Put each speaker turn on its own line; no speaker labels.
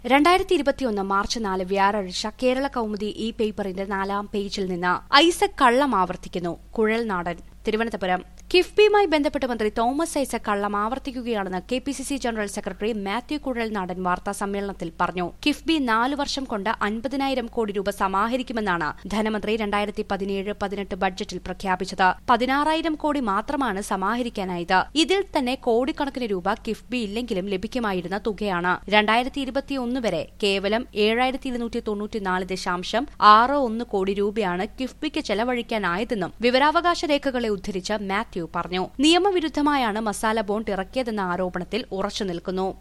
രണ്ടായിരത്തി ഇരുപത്തിയൊന്ന് മാർച്ച് നാല് വ്യാഴാഴ്ച കേരള കൗമുദി ഈ പേപ്പറിന്റെ നാലാം പേജിൽ നിന്ന് ഐസക് കള്ളം ആവർത്തിക്കുന്നു കുഴൽനാടൻ തിരുവനന്തപുരം കിഫ്ബിയുമായി ബന്ധപ്പെട്ട് മന്ത്രി തോമസ് ഐസക് കള്ളം ആവർത്തിക്കുകയാണെന്ന് K P C C general secretary Mathew Kuzhalnadan വാർത്താ സമ്മേളനത്തിൽ പറഞ്ഞു കിഫ്ബി നാലു വർഷം കൊണ്ട് അൻപതിനായിരം കോടി രൂപ സമാഹരിക്കുമെന്നാണ് ധനമന്ത്രി രണ്ടായിരത്തി പതിനേഴ് പതിനെട്ട് ബഡ്ജറ്റിൽ പ്രഖ്യാപിച്ചത് പതിനാറായിരം കോടി മാത്രമാണ് സമാഹരിക്കാനായത് ഇതിൽ തന്നെ കോടിക്കണക്കിന് രൂപ കിഫ്ബി ഇല്ലെങ്കിലും ലഭിക്കുമായിരുന്ന തുകയാണ് രണ്ടായിരത്തി ഇരുപത്തിയൊന്ന് വരെ കേവലം ഏഴായിരത്തി ഇരുന്നൂറ്റി തൊണ്ണൂറ്റിനാല് ദശാംശം ആറ് ഒന്ന് കോടി രൂപയാണ് കിഫ്ബിക്ക് ചെലവഴിക്കാനായതെന്നും വിവരാവകാശ രേഖകളെ ഉദ്ധരിച്ച് മാത്യു പറഞ്ഞു നിയമവിരുദ്ധമായാണ് മസാല ബോണ്ട് ഇറക്കിയതെന്ന ആരോപണത്തിൽ ഉറച്ചുനിൽക്കുന്നു